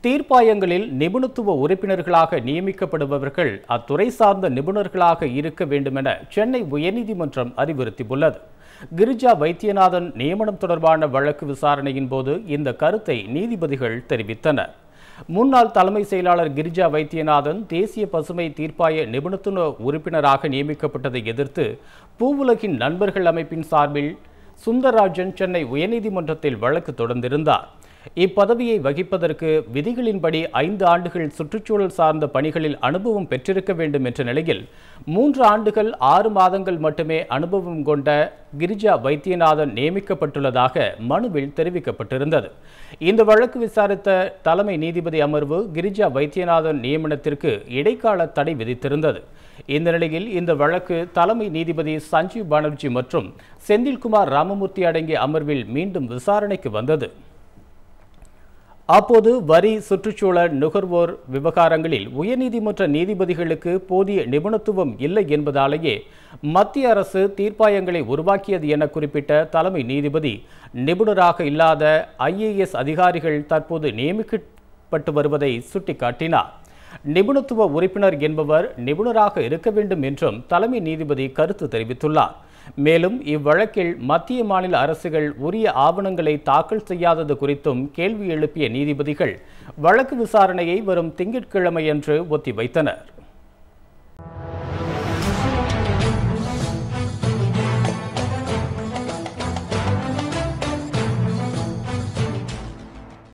தீர்ப்பாயங்களில் நிபுணத்துவ உறுப்பினர்களாக நியமிக்கப்படுபவர்கள் அத்துறை சார்ந்த நிபுணர்களாக இருக்க வேண்டுமென சென்னை உயர்நீதிமன்றம் அறிவுறுத்தியுள்ளது கிரிஜா வைத்தியநாதன் நியமனம் தொடர்பான வழக்கு விசாரணையின் போது இந்த கருத்தை நீதிபதிகள் தெரிவித்தனர் முன்னாள் தலைமை செயலாளர் கிரிஜா வைத்தியநாதன் தேசிய பசுமை தீர்ப்பாய நிபுணத்துவ உறுப்பினராக நியமிக்கப்பட்டதை எதிர்த்து பூவுலகின் நண்பர்கள் அமைப்பின் சார்பில் சுந்தரராஜன் சென்னை உயர்நீதிமன்றத்தில் வழக்கு தொடர்ந்திருந்தார் இப்பதவியை வகிப்பதற்கு விதிகளின்படி ஐந்து ஆண்டுகள் சுற்றுச்சூழல் சார்ந்த பணிகளில் அனுபவம் பெற்றிருக்க வேண்டும் என்ற நிலையில் மூன்று ஆண்டுகள் ஆறு மாதங்கள் மட்டுமே அனுபவம் கொண்ட கிரிஜா வைத்தியநாதன் நியமிக்கப்பட்டுள்ளதாக மனுவில் தெரிவிக்கப்பட்டிருந்தது இந்த வழக்கு விசாரித்த தலைமை நீதிபதி அமர்வு கிரிஜா வைத்தியநாதன் நியமனத்திற்கு இடைக்கால தடை விதித்திருந்தது இந்த நிலையில் இந்த வழக்கு தலைமை நீதிபதி சஞ்சீவ் பானர்ஜி மற்றும் செந்தில்குமார் ராமமூர்த்தி அடங்கிய அமர்வில் மீண்டும் விசாரணைக்கு வந்தது அப்போது வரி சுற்றுச்சூழல் நுகர்வோர் விவகாரங்களில் உயர்நீதிமன்ற நீதிபதிகளுக்கு போதிய நிபுணத்துவம் இல்லை என்பதாலேயே மத்திய அரசு தீர்ப்பாயங்களை உருவாக்கியது என குறிப்பிட்ட தலைமை நீதிபதி நிபுணராக இல்லாத ஐஏஎஸ் அதிகாரிகள் தற்போது நியமிக்கப்பட்டு வருவதை சுட்டிக்காட்டினார் நிபுணத்துவ உறுப்பினர் என்பவர் நிபுணராக இருக்க வேண்டும் என்றும் தலைமை நீதிபதி கருத்து தெரிவித்துள்ளார் மேலும் இவ்வழக்கில் மத்திய மாநில அரசுகள் உரிய ஆவணங்களை தாக்கல் செய்யாதது குறித்தும் கேள்வி எழுப்பிய நீதிபதிகள் வழக்கு விசாரணையை வரும் திங்கட்கிழமையன்று ஒத்திவைத்தனர்